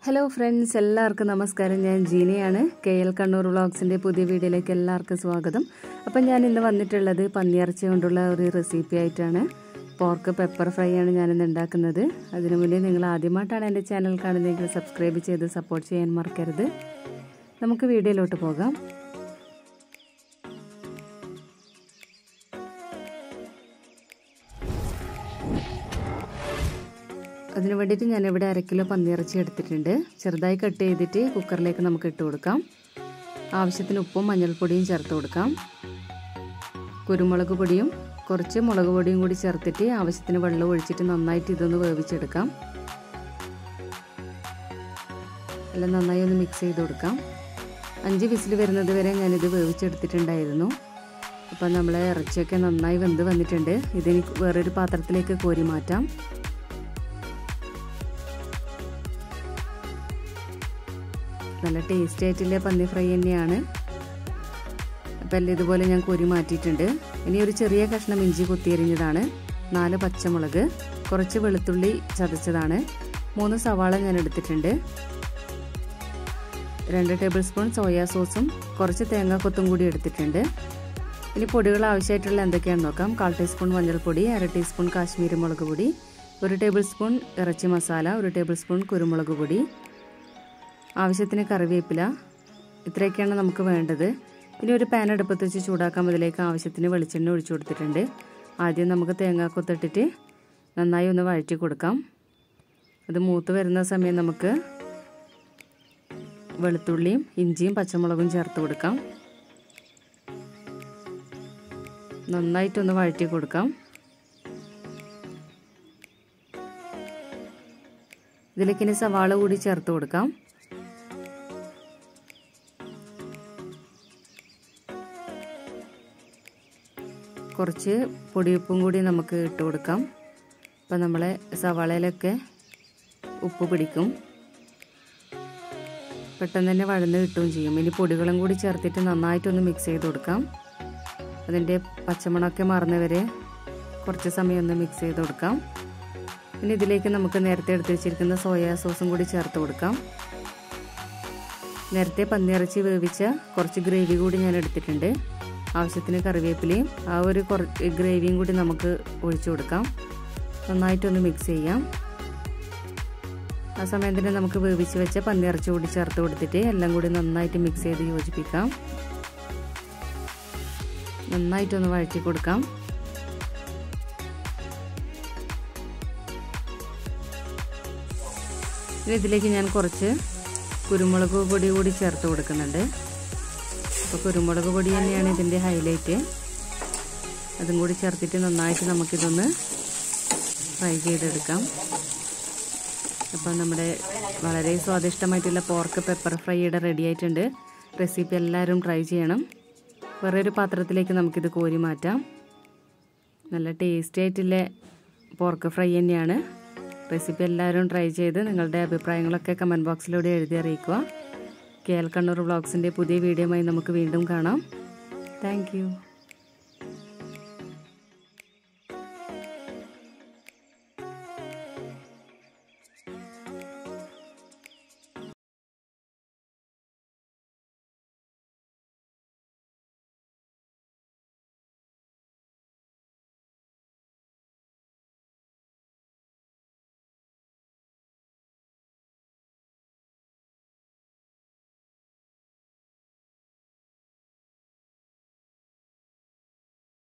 hello friends എല്ലാവർക്കും നമസ്കാരം ഞാൻ ജീനയാണ് കെ എൽ കണ്ണൂർ വ്ളോഗ്സിൻ്റെ പുതിയ വീഡിയോയിലേക്ക് എല്ലാവർക്കും സ്വാഗതം അപ്പം ഞാൻ ഇന്ന് വന്നിട്ടുള്ളത് പന്നിയിറച്ചി കൊണ്ടുള്ള ഒരു റെസിപ്പി ആയിട്ടാണ് പോർക്ക് പെപ്പർ ഫ്രൈ ആണ് ഞാനിന്ന് ഉണ്ടാക്കുന്നത് അതിനു മുന്നേ നിങ്ങൾ ആദ്യമായിട്ടാണ് എൻ്റെ ചാനൽ കാണുന്നതെങ്കിൽ സബ്സ്ക്രൈബ് ചെയ്ത് സപ്പോർട്ട് ചെയ്യാൻ മറക്കരുത് നമുക്ക് വീഡിയോയിലോട്ട് പോകാം അതിന് വേണ്ടിയിട്ട് ഞാനിവിടെ അര കിലോ പന്നിയിറച്ചി എടുത്തിട്ടുണ്ട് ചെറുതായി കട്ട് ചെയ്തിട്ട് കുക്കറിലേക്ക് നമുക്ക് ഇട്ട് കൊടുക്കാം ആവശ്യത്തിന് ഉപ്പും മഞ്ഞൾപ്പൊടിയും ചേർത്ത് കൊടുക്കാം കുരുമുളക് പൊടിയും കുറച്ച് മുളക് പൊടിയും കൂടി ചേർത്തിട്ട് ആവശ്യത്തിന് വെള്ളം ഒഴിച്ചിട്ട് നന്നായിട്ട് ഇതൊന്ന് വേവിച്ചെടുക്കാം എല്ലാം നന്നായി ഒന്ന് മിക്സ് ചെയ്ത് കൊടുക്കാം അഞ്ച് വിസിൽ വരുന്നത് വരെ ഞാനിത് വേവിച്ചെടുത്തിട്ടുണ്ടായിരുന്നു അപ്പം നമ്മളെ ഇറച്ചിയൊക്കെ നന്നായി വെന്ത് വന്നിട്ടുണ്ട് ഇതിന് വേറൊരു പാത്രത്തിലേക്ക് കോരി മാറ്റാം നല്ല ടേസ്റ്റി ആയിട്ടുള്ള പന്നി ഫ്രൈ തന്നെയാണ് അപ്പം എല്ലാം ഇതുപോലെ ഞാൻ കോരി മാറ്റിയിട്ടുണ്ട് ഇനി ഒരു ചെറിയ കഷ്ണം ഇഞ്ചി കുത്തിയരിഞ്ഞതാണ് നാല് പച്ചമുളക് കുറച്ച് വെളുത്തുള്ളി ചതച്ചതാണ് മൂന്ന് സവാള ഞാൻ എടുത്തിട്ടുണ്ട് രണ്ട് ടേബിൾ സ്പൂൺ സോയാ സോസും കുറച്ച് തേങ്ങാക്കൊത്തും കൂടി എടുത്തിട്ടുണ്ട് ഇനി പൊടികൾ ആവശ്യമായിട്ടുള്ള എന്തൊക്കെയാണെന്ന് നോക്കാം കാൽ ടീസ്പൂൺ മഞ്ഞൾപ്പൊടി അര ടീസ്പൂൺ കാശ്മീരി മുളക് പൊടി ഒരു ടേബിൾ സ്പൂൺ ഇറച്ചി മസാല ഒരു ടേബിൾ സ്പൂൺ കുരുമുളക് പൊടി ആവശ്യത്തിന് കറിവേപ്പില ഇത്രയൊക്കെയാണ് നമുക്ക് വേണ്ടത് ഇനി ഒരു പാൻ അടുപ്പത്ത് വെച്ച് ചൂടാക്കാൻ അതിലേക്ക് ആവശ്യത്തിന് വെളിച്ചെണ്ണ ഒഴിച്ചു കൊടുത്തിട്ടുണ്ട് ആദ്യം നമുക്ക് തേങ്ങ കൊത്തിട്ടിട്ട് നന്നായി ഒന്ന് വഴറ്റി കൊടുക്കാം അത് മൂത്ത് വരുന്ന സമയം നമുക്ക് വെളുത്തുള്ളിയും ഇഞ്ചിയും പച്ചമുളകും ചേർത്ത് കൊടുക്കാം നന്നായിട്ടൊന്ന് വഴറ്റി കൊടുക്കാം ഇതിലേക്ക് ഇനി സവാള കൂടി ചേർത്ത് കൊടുക്കാം കുറച്ച് പൊടിയുപ്പും കൂടി നമുക്ക് ഇട്ട് കൊടുക്കാം അപ്പം നമ്മളെ സവാളയിലൊക്കെ ഉപ്പ് പിടിക്കും പെട്ടെന്ന് തന്നെ വഴന്ന് കിട്ടുകയും ചെയ്യും ഇനി പൊടികളും കൂടി ചേർത്തിട്ട് നന്നായിട്ടൊന്ന് മിക്സ് ചെയ്ത് കൊടുക്കാം അതിൻ്റെ പച്ചമണമൊക്കെ മറന്നവരെ കുറച്ച് സമയം ഒന്ന് മിക്സ് ചെയ്ത് കൊടുക്കാം ഇനി ഇതിലേക്ക് നമുക്ക് നേരത്തെ എടുത്ത് വെച്ചിരിക്കുന്ന സോയാ സോസും കൂടി ചേർത്ത് കൊടുക്കാം നേരത്തെ പന്നിയിറച്ചി വേവിച്ച കുറച്ച് ഗ്രേവി കൂടി ഞാൻ എടുത്തിട്ടുണ്ട് ആവശ്യത്തിന് കറിവേപ്പിലയും ആ ഒരു കുറച്ച് ഗ്രേവിയും കൂടി നമുക്ക് ഒഴിച്ചു കൊടുക്കാം നന്നായിട്ടൊന്ന് മിക്സ് ചെയ്യാം ആ സമയം തന്നെ നമുക്ക് വേവിച്ച് വെച്ച പന്നിയിറച്ചി കൂടി ചേർത്ത് കൊടുത്തിട്ട് എല്ലാം കൂടി നന്നായിട്ട് മിക്സ് ചെയ്ത് യോജിപ്പിക്കാം നന്നായിട്ടൊന്ന് വഴറ്റി കൊടുക്കാം ഇനി ഇതിലേക്ക് ഞാൻ കുറച്ച് കുരുമുളക് പൊടി കൂടി ചേർത്ത് കൊടുക്കുന്നുണ്ട് അപ്പോൾ കുരുമുളക് പൊടി തന്നെയാണ് ഇതിൻ്റെ ഹൈലൈറ്റ് അതും കൂടി ചേർത്തിട്ട് നന്നായിട്ട് നമുക്കിതൊന്ന് ഫ്രൈ ചെയ്തെടുക്കാം അപ്പോൾ നമ്മുടെ വളരെ സ്വാദിഷ്ടമായിട്ടുള്ള പോർക്ക് പെപ്പർ ഫ്രൈ ഇവിടെ റെഡി ആയിട്ടുണ്ട് റെസിപ്പി എല്ലാവരും ട്രൈ ചെയ്യണം വേറൊരു പാത്രത്തിലേക്ക് നമുക്കിത് കോരി മാറ്റാം നല്ല ടേസ്റ്റി ആയിട്ടുള്ള പോർക്ക് ഫ്രൈ തന്നെയാണ് റെസിപ്പി എല്ലാവരും ട്രൈ ചെയ്ത് നിങ്ങളുടെ അഭിപ്രായങ്ങളൊക്കെ കമൻറ്റ് ബോക്സിലൂടെ എഴുതി അറിയിക്കുക കെ എൽ കണ്ണൂർ വ്ളോഗ്സിൻ്റെ പുതിയ വീഡിയോയുമായി നമുക്ക് വീണ്ടും കാണാം താങ്ക്